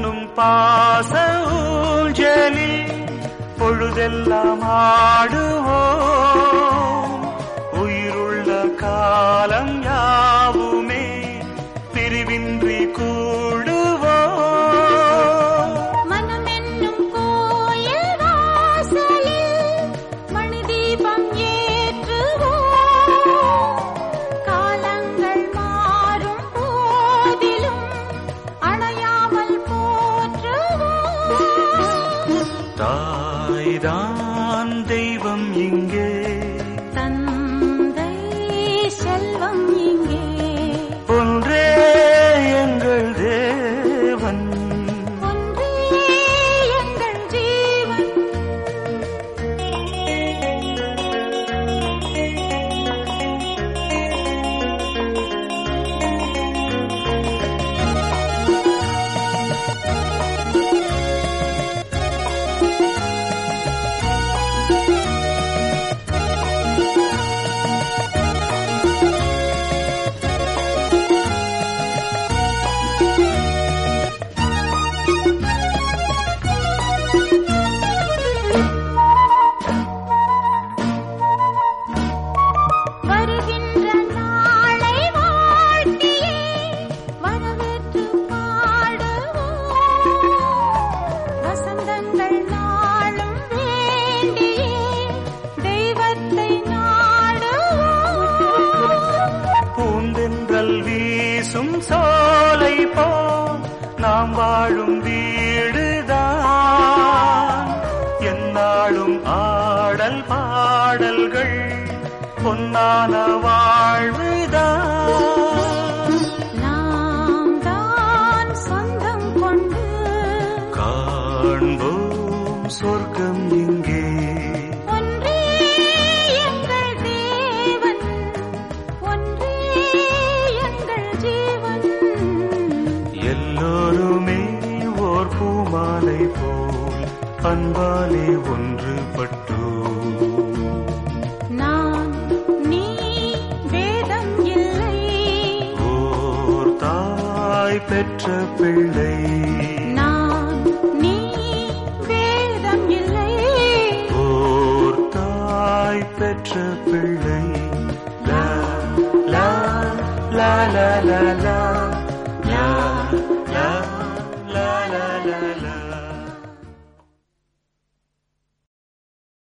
என்னும் பாச ஊஞ்சலில் பொழுதெல்லாம் ஆடுவோம் உயிருள்ள காலம் யாவுமே பிரிவின்றி கூடுவோம் மனம் என்னும் கோயில் வாசலில் மணி தீபம் ஏற்றுவோம் காலங்கள் மாறும் போதிலும் அணையாமல் போற்றுவோம் தாய்தான் தெய்வம் இங்கே தந்தை செல்வம் இங்கே ஒன்றே எங்கள் தேவன் ஒன்றே எங்கள் ஜீவன் வருகின்ற நாளை வாழ்த்தியே வரவேற்று பாடுவோம் வசந்தங்கள் நாளும் வேண்டியே தெய்வத்தை நாடுவோம் பூந்தென்றல் வீசும் சோலை போம் நாம் வாழும் வீடுதான் எந்நாளும் ஆடல் பாடல்கள் பொன்னான வாழ்வுதான் நாம் தான் சொந்தம் கொண்டு காண்போம் சொர்க்கம் இங்கே ஒன்றே எங்கள் தேவன் ஒன்றே எங்கள் ஜீவன் எல்லோருமே ஓர் பூமாலை போல் அன்பாலே ஒன்றுபட்டோ நான் நீ வேதம் இல்லை ஓர் தாய் பெற்ற பிள்ளை நான் நீ வேதம் இல்லை ஓர் தாய் பெற்ற பிள்ளை லா லா லா லா லா லா